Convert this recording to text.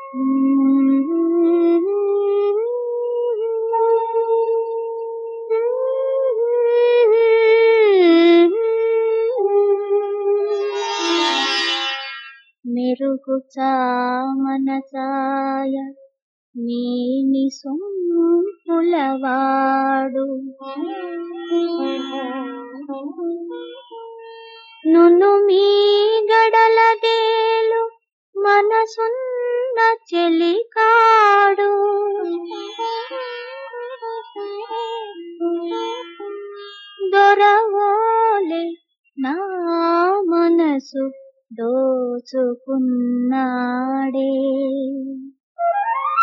మెరుగు చామనసాయ మేని సొంపులవాడు నును మీ గడలదేలు మనసున్న చెలికాడు దొరవోలే నా మనసు దోచుకున్నాడే